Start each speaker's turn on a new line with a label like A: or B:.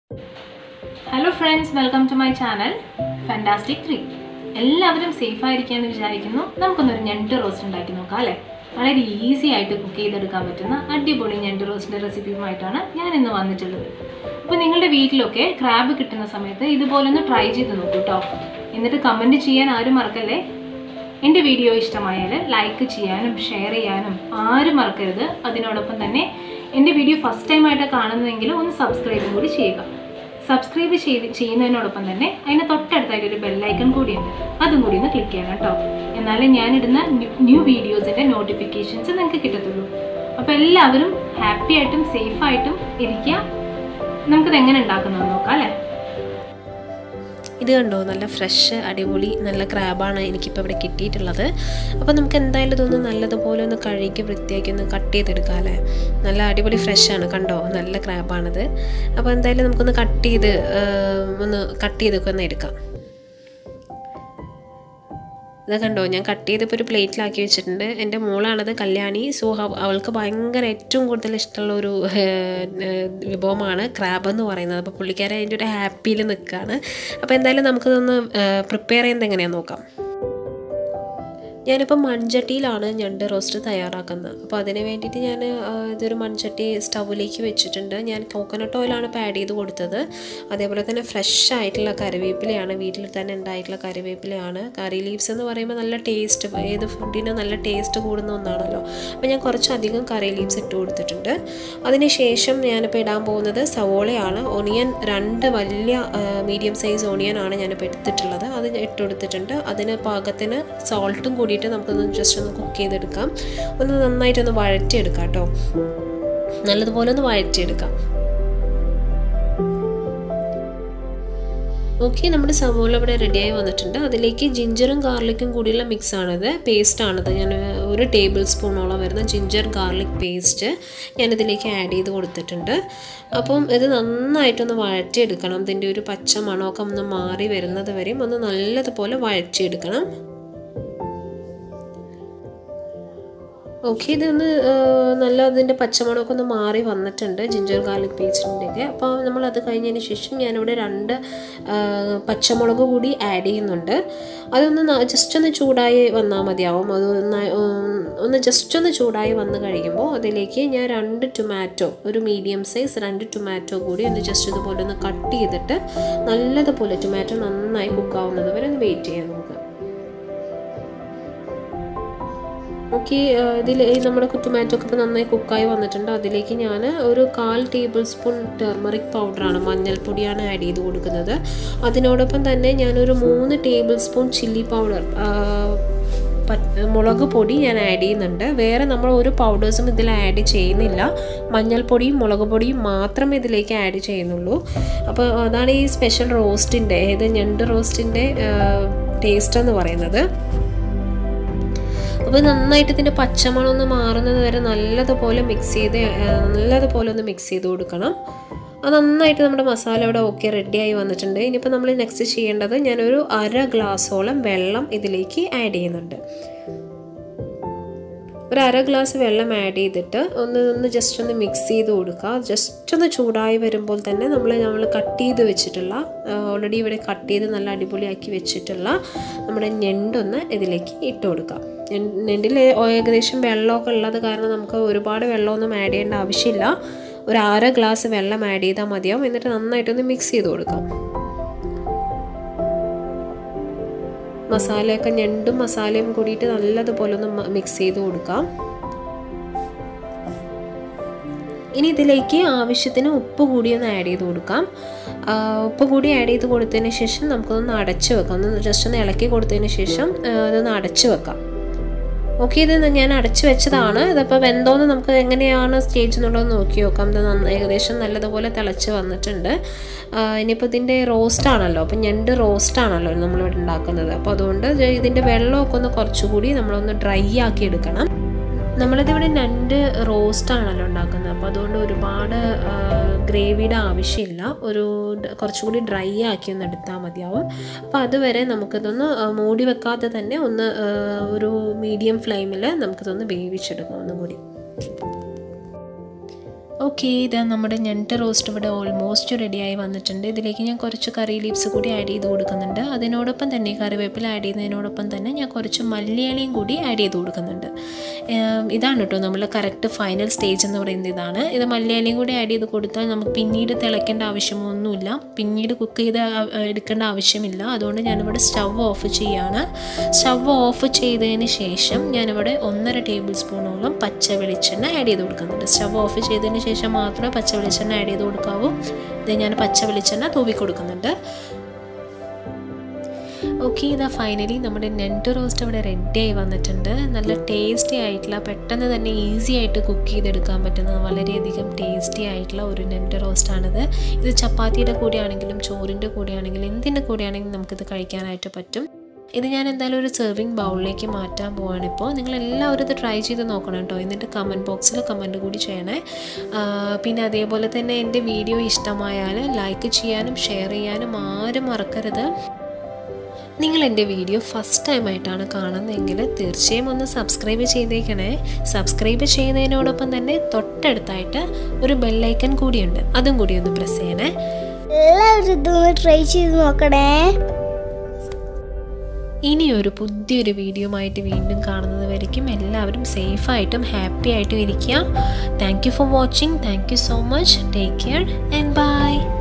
A: hello friends welcome to my channel fantastic three എല്ലാവരും safe ആയിരിക്കാമെന്ന് വിചാരിക്കുന്നു നമുക്കൊന്നൊരു ഞണ്ട് റോസ്റ്റ് ഉണ്ടാക്കി നോക്കാം അല്ലേ വളരെ ഈസി ആയിട്ട് കുക്ക് ചെയ്തെടുക്കാൻ പറ്റുന്ന അടിപൊളി ഞണ്ട് റോസ്റ്റിൻ്റെ റെസിപ്പിയുമായിട്ടാണ് ഞാൻ ഇന്ന് വന്നിട്ടുള്ളത് അപ്പോൾ നിങ്ങളുടെ വീട്ടിലൊക്കെ ക്രാബ് കിട്ടുന്ന സമയത്ത് ഇതുപോലെ ഒന്ന് ട്രൈ ചെയ്ത് നോക്കൂ കേട്ടോ എന്നിട്ട് കമൻറ്റ് ചെയ്യാൻ ആരും മറക്കല്ലേ എൻ്റെ വീഡിയോ ഇഷ്ടമായാൽ ലൈക്ക് ചെയ്യാനും ഷെയർ ചെയ്യാനും ആരും മറക്കരുത് അതിനോടൊപ്പം തന്നെ എൻ്റെ വീഡിയോ ഫസ്റ്റ് ടൈം ആയിട്ട് കാണുന്നതെങ്കിൽ ഒന്ന് സബ്സ്ക്രൈബും കൂടി ചെയ്യുക സബ്സ്ക്രൈബ് ചെയ്ത് ചെയ്യുന്നതിനോടൊപ്പം തന്നെ അതിന് തൊട്ടടുത്തായിട്ട് ഒരു ബെല്ലൈക്കൺ കൂടിയുണ്ട് അതും കൂടി ഒന്ന് ക്ലിക്ക് ചെയ്യണം കേട്ടോ എന്നാലേ ഞാനിടുന്ന ന്യൂ വീഡിയോസിൻ്റെ നോട്ടിഫിക്കേഷൻസ് നിങ്ങൾക്ക് കിട്ടത്തുള്ളൂ അപ്പോൾ എല്ലാവരും ഹാപ്പി ആയിട്ടും സേഫ് ആയിട്ടും ഇരിക്കുക നമുക്കിത് എങ്ങനെ ഉണ്ടാക്കുന്നത് നോക്കാം അല്ലേ
B: ഇത് കണ്ടോ നല്ല ഫ്രഷ് അടിപൊളി നല്ല ക്രാബാണ് എനിക്കിപ്പോൾ ഇവിടെ കിട്ടിയിട്ടുള്ളത് അപ്പോൾ നമുക്ക് എന്തായാലും ഇതൊന്ന് നല്ലതുപോലെ ഒന്ന് കഴുകി വൃത്തിയാക്കി ഒന്ന് കട്ട് ചെയ്തെടുക്കാം അല്ലേ നല്ല അടിപൊളി ഫ്രഷാണ് കണ്ടോ നല്ല ക്രാബാണിത് അപ്പോൾ എന്തായാലും നമുക്കൊന്ന് കട്ട് ചെയ്ത് ഒന്ന് കട്ട് ചെയ്തൊക്കെ ഒന്ന് എടുക്കാം ഇത് കണ്ടോ ഞാൻ കട്ട് ചെയ്തിപ്പോൾ ഒരു പ്ലേറ്റിലാക്കി വെച്ചിട്ടുണ്ട് എൻ്റെ മോളാണത് കല്യാണി സോ അവൾക്ക് ഭയങ്കര ഏറ്റവും കൂടുതൽ ഇഷ്ടമുള്ള ഒരു വിഭവമാണ് ക്രാബ് എന്ന് പറയുന്നത് അപ്പോൾ പുള്ളിക്കാരൻ അതിൻ്റെ ഒരു ഹാപ്പിയിൽ നിൽക്കുകയാണ് അപ്പോൾ എന്തായാലും നമുക്കിതൊന്ന് പ്രിപ്പയർ ചെയ്യുന്നത് എങ്ങനെയാണെന്ന് നോക്കാം ഞാനിപ്പോൾ മൺചട്ടിയിലാണ് ഞണ്ട് റോസ്റ്റ് തയ്യാറാക്കുന്നത് അപ്പോൾ അതിന് വേണ്ടിയിട്ട് ഞാൻ ഇതൊരു മൺചട്ടി സ്റ്റൗവിലേക്ക് വെച്ചിട്ടുണ്ട് ഞാൻ കോക്കനട്ട് ഓയിലാണ് ഇപ്പോൾ ആഡ് ചെയ്ത് കൊടുത്തത് അതേപോലെ തന്നെ ഫ്രഷ് ആയിട്ടുള്ള കറിവേപ്പിലയാണ് വീട്ടിൽ തന്നെ ഉണ്ടായിട്ടുള്ള കറിവേപ്പിലയാണ് കറി ലീവ്സ് എന്ന് പറയുമ്പോൾ നല്ല ടേസ്റ്റ് ഏത് ഫുഡിന് നല്ല ടേസ്റ്റ് കൂടുന്ന ഒന്നാണല്ലോ അപ്പോൾ ഞാൻ കുറച്ചധികം കറി ലീവ്സ് ഇട്ട് കൊടുത്തിട്ടുണ്ട് അതിനുശേഷം ഞാനിപ്പോൾ ഇടാൻ പോകുന്നത് സവോളയാണ് ഒണിയൻ രണ്ട് വലിയ മീഡിയം സൈസ് ഓണിയൻ ആണ് ഞാനിപ്പോൾ എടുത്തിട്ടുള്ളത് അത് ഇട്ട് കൊടുത്തിട്ടുണ്ട് അതിന് പാകത്തിന് സോൾട്ടും കൂടി വേണ്ടിയിട്ട് നമുക്കൊന്ന് ജസ്റ്റ് ഒന്ന് കുക്ക് ചെയ്തെടുക്കാം ഒന്ന് നന്നായിട്ടൊന്ന് വഴറ്റിയെടുക്കാം കേട്ടോ നല്ലതുപോലെ ഒന്ന് വഴറ്റിയെടുക്കാം ഓക്കെ നമ്മുടെ സവോള ഇവിടെ റെഡിയായി വന്നിട്ടുണ്ട് അതിലേക്ക് ജിഞ്ചറും ഗാർലിക്കും കൂടിയുള്ള മിക്സാണിത് പേസ്റ്റാണിത് ഞാൻ ഒരു ടേബിൾ സ്പൂണോളം വരുന്ന ജിഞ്ചർ ഗാർലിക് പേസ്റ്റ് ഞാനിതിലേക്ക് ആഡ് ചെയ്ത് കൊടുത്തിട്ടുണ്ട് അപ്പം ഇത് നന്നായിട്ടൊന്ന് വഴറ്റിയെടുക്കണം ഇതിൻ്റെ ഒരു പച്ച മണമൊക്കെ ഒന്ന് മാറി വരുന്നത് വരെയും ഒന്ന് നല്ലതുപോലെ വഴറ്റിയെടുക്കണം ഓക്കെ ഇതൊന്ന് നല്ല അതിൻ്റെ പച്ചമണമൊക്കെ ഒന്ന് മാറി വന്നിട്ടുണ്ട് ജിഞ്ചർ ഗാർലിക് പേസ്റ്റിൻ്റെയൊക്കെ അപ്പോൾ നമ്മൾ അത് കഴിഞ്ഞതിന് ശേഷം ഞാനിവിടെ രണ്ട് പച്ചമുളക് കൂടി ആഡ് ചെയ്യുന്നുണ്ട് അതൊന്ന് ജസ്റ്റ് ഒന്ന് ചൂടായി വന്നാൽ മതിയാവും അത് ഒന്ന് ജസ്റ്റ് ഒന്ന് ചൂടായി വന്ന് കഴിയുമ്പോൾ അതിലേക്ക് ഞാൻ രണ്ട് ടൊമാറ്റോ ഒരു മീഡിയം സൈസ് രണ്ട് ടൊമാറ്റോ കൂടി ഒന്ന് ജസ്റ്റ് ഇതുപോലെ ഒന്ന് കട്ട് ചെയ്തിട്ട് നല്ലതുപോലെ ടൊമാറ്റോ നന്നായി കുക്കാവുന്നത് വരെ ഒന്ന് വെയിറ്റ് ചെയ്യാൻ നമുക്ക് ഓക്കെ ഇതിൽ നമ്മുടെ ടൊമാറ്റോ ഒക്കെ ഇപ്പോൾ നന്നായി കുക്കായി വന്നിട്ടുണ്ട് അതിലേക്ക് ഞാൻ ഒരു കാൽ ടേബിൾ സ്പൂൺ ടെർമറിക് പൗഡറാണ് മഞ്ഞൾപ്പൊടിയാണ് ആഡ് ചെയ്ത് കൊടുക്കുന്നത് അതിനോടൊപ്പം തന്നെ ഞാനൊരു മൂന്ന് ടേബിൾ സ്പൂൺ ചില്ലി പൗഡർ മുളക് പൊടി ഞാൻ ആഡ് ചെയ്യുന്നുണ്ട് വേറെ നമ്മൾ ഒരു പൗഡേഴ്സും ഇതിൽ ആഡ് ചെയ്യുന്നില്ല മഞ്ഞൾപ്പൊടിയും മുളക് പൊടിയും മാത്രമേ ഇതിലേക്ക് ആഡ് ചെയ്യുന്നുള്ളൂ അപ്പോൾ അതാണ് ഈ സ്പെഷ്യൽ റോസ്റ്റിൻ്റെ ഏത് ഞണ്ട് റോസ്റ്റിൻ്റെ ടേസ്റ്റ് എന്ന് പറയുന്നത് അപ്പോൾ നന്നായിട്ട് ഇതിൻ്റെ പച്ചമണം ഒന്ന് മാറുന്നത് വരെ നല്ലതുപോലെ മിക്സ് ചെയ്ത് നല്ലതുപോലെ ഒന്ന് മിക്സ് ചെയ്ത് കൊടുക്കണം അത് നന്നായിട്ട് നമ്മുടെ മസാല ഇവിടെ ഓക്കെ റെഡിയായി വന്നിട്ടുണ്ട് ഇനിയിപ്പോൾ നമ്മൾ നെക്സ്റ്റ് ചെയ്യേണ്ടത് ഞാനൊരു അര ഗ്ലാസോളം വെള്ളം ഇതിലേക്ക് ആഡ് ചെയ്യുന്നുണ്ട് ഒരു അര ഗ്ലാസ് വെള്ളം ആഡ് ചെയ്തിട്ട് ഒന്ന് ഒന്ന് ജസ്റ്റ് ഒന്ന് മിക്സ് ചെയ്ത് കൊടുക്കുക ജസ്റ്റ് ഒന്ന് ചൂടായി വരുമ്പോൾ തന്നെ നമ്മൾ നമ്മൾ കട്ട് ചെയ്ത് വെച്ചിട്ടുള്ള ഓൾറെഡി ഇവിടെ കട്ട് ചെയ്ത് നല്ല അടിപൊളിയാക്കി വെച്ചിട്ടുള്ള നമ്മുടെ ഞണ്ടൊന്ന് ഇതിലേക്ക് ഇട്ട് കൊടുക്കാം ഞണ്ടിൽ ഏകദേശം വെള്ളമൊക്കെ ഉള്ളത് കാരണം നമുക്ക് ഒരുപാട് വെള്ളമൊന്നും ആഡ് ചെയ്യേണ്ട ആവശ്യമില്ല ഒരു അര ഗ്ലാസ് വെള്ളം ആഡ് ചെയ്താൽ മതിയാവും എന്നിട്ട് നന്നായിട്ടൊന്ന് മിക്സ് ചെയ്ത് കൊടുക്കാം മസാലയൊക്കെ ഞണ്ടും മസാലയും കൂടിയിട്ട് നല്ലതുപോലെ ഒന്ന് മിക്സ് ചെയ്ത് കൊടുക്കാം ഇനി ഇതിലേക്ക് ആവശ്യത്തിന് ഉപ്പ് കൂടി ഒന്ന് ആഡ് ചെയ്ത് കൊടുക്കാം ഉപ്പ് കൂടി ആഡ് ചെയ്ത് കൊടുത്തതിന് ശേഷം നമുക്കൊന്ന് അടച്ച് വെക്കാം ഒന്ന് ജസ്റ്റ് ഒന്ന് ഇളക്കി കൊടുത്തതിന് ശേഷം അതൊന്ന് അടച്ച് വെക്കാം ഓക്കെ ഇത് ഞാൻ അടച്ചു വെച്ചതാണ് ഇതിപ്പോൾ വെന്തോന്ന് നമുക്ക് എങ്ങനെയാണ് സ്റ്റേജ് എന്നുള്ളത് നോക്കി നോക്കാം ഇത് നന്ന ഏകദേശം നല്ലതുപോലെ തിളച്ച് വന്നിട്ടുണ്ട് ഇനിയിപ്പോൾ ഇതിൻ്റെ റോസ്റ്റ് ആണല്ലോ അപ്പം ഞണ്ട് റോസ്റ്റ് ആണല്ലോ നമ്മളിവിടെ ഉണ്ടാക്കുന്നത് അപ്പോൾ അതുകൊണ്ട് ഇതിൻ്റെ വെള്ളമൊക്കെ ഒന്ന് കുറച്ചുകൂടി നമ്മളൊന്ന് ഡ്രൈ ആക്കി എടുക്കണം നമ്മളിതിവിടെ ഞണ്ട് റോസ്റ്റ് ആണല്ലോ ഉണ്ടാക്കുന്നത് അപ്പോൾ അതുകൊണ്ട് ഒരുപാട് ഗ്രേവിയുടെ ആവശ്യമില്ല ഒരു കുറച്ചുകൂടി ഡ്രൈ ആക്കി ഒന്ന് എടുത്താൽ മതിയാവും അപ്പോൾ അതുവരെ നമുക്കിതൊന്ന് മൂടി വെക്കാതെ തന്നെ ഒന്ന് ഒരു മീഡിയം ഫ്ലെയിമിൽ നമുക്കിതൊന്ന് വേവിച്ചെടുക്കാം ഒന്നും കൂടി ഓക്കെ ഇതാ നമ്മുടെ ഞണ്ട് റോസ്റ്റ് ഇവിടെ ഓൾമോസ്റ്റ് റെഡിയായി വന്നിട്ടുണ്ട് ഇതിലേക്ക് ഞാൻ കുറച്ച് കറി ലീവ്സ് കൂടി ആഡ് ചെയ്ത് കൊടുക്കുന്നുണ്ട് അതിനോടൊപ്പം തന്നെ കറിവേപ്പില ആഡ് ചെയ്യുന്നതിനോടൊപ്പം തന്നെ ഞാൻ കുറച്ച് മല്ലിയിലയും കൂടി ആഡ് ചെയ്ത് കൊടുക്കുന്നുണ്ട് ഏം, ഇതാണ് കേട്ടോ നമ്മൾ കറക്റ്റ് ഫൈനൽ സ്റ്റേജ് എന്ന് പറയുന്നത് ഇതാണ് ഇത് മല്ലിയിലയും കൂടി ആഡ് ചെയ്ത് കൊടുത്താൽ നമുക്ക് പിന്നീട് തിളയ്ക്കേണ്ട ആവശ്യമൊന്നുമില്ല പിന്നീട് കുക്ക് ചെയ്ത് ആ- എടുക്കേണ്ട ആവശ്യമില്ല അതുകൊണ്ട് ഞാനിവിടെ സ്റ്റവ് ഓഫ് ചെയ്യാണ് സ്റ്റവ് ഓഫ് ചെയ്തതിന് ശേഷം ഞാനിവിടെ ഒന്നര ടേബിൾ സ്പൂണോളം പച്ച വെളിച്ചെണ്ണ ആഡ് ചെയ്ത് കൊടുക്കുന്നുണ്ട് സ്റ്റവ് ഓഫ് ചെയ്തതിന് ശേഷം മാത്രമേ പച്ച വെളിച്ചെണ്ണ ആഡ് ചെയ്ത് കൊടുക്കാവൂ ഇത് ഞാൻ പച്ച വെളിച്ചെണ്ണ തൂവി കൊടുക്കുന്നുണ്ട് ഓക്കെ ഇതാ ഫൈനലി നമ്മുടെ നെൻറ്റ് റോസ്റ്റ് ഇവിടെ റെഡിയായി വന്നിട്ടുണ്ട് നല്ല ടേസ്റ്റി ആയിട്ടുള്ള പെട്ടെന്ന് തന്നെ ഈസി ആയിട്ട് കുക്ക് ചെയ്തെടുക്കാൻ പറ്റുന്ന വളരെയധികം ടേസ്റ്റി ആയിട്ടുള്ള ഒരു നെൻറ്റ് റോസ്റ്റാണിത് ഇത് ചപ്പാത്തിയുടെ കൂടെയാണെങ്കിലും ചോറിൻ്റെ കൂടെയാണെങ്കിലും എന്തിൻ്റെ കൂടെയാണെങ്കിലും നമുക്കിത് കഴിക്കാനായിട്ട് പറ്റും ഇത് ഞാൻ എന്തായാലും ഒരു സെർവിങ് ബൗളിലേക്ക് മാറ്റാൻ പോവാണ് ഇപ്പോൾ നിങ്ങൾ എല്ലാവരും ഇത് ട്രൈ ചെയ്ത് നോക്കണം കേട്ടോ എന്നിട്ട് കമൻറ്റ് ബോക്സിൽ കമൻറ്റ് കൂടി ചെയ്യണേ ആ, പിന്നെ അതേപോലെ തന്നെ എൻ്റെ വീഡിയോ ഇഷ്ടമായാൽ ലൈക്ക് ചെയ്യാനും ഷെയർ ചെയ്യാനും ആരും മറക്കരുത് നിങ്ങൾ എൻ്റെ വീഡിയോ ഫസ്റ്റ് ടൈമായിട്ടാണ് കാണുന്നതെങ്കിൽ തീർച്ചയായും ഒന്ന് സബ്സ്ക്രൈബ് ചെയ്തേക്കണേ സബ്സ്ക്രൈബ് ചെയ്യുന്നതിനോടൊപ്പം തന്നെ തൊട്ടടുത്തായിട്ട് ഒരു ബെല്ലൈക്കൺ കൂടിയുണ്ട് അതും കൂടി ഒന്ന് പ്രസ് ചെയ്യണേ
C: എല്ലാവരും ഇതൊന്ന് ട്രൈ ചെയ്ത് നോക്കണേ
B: ഇനിയൊരു പുതിയൊരു വീഡിയോ ആയിട്ട് വീണ്ടും കാണുന്നത് വരയ്ക്കും എല്ലാവരും സേഫായിട്ടും ഹാപ്പി ആയിട്ടും ഇരിക്കുക thank you for watching thank you so much take care and by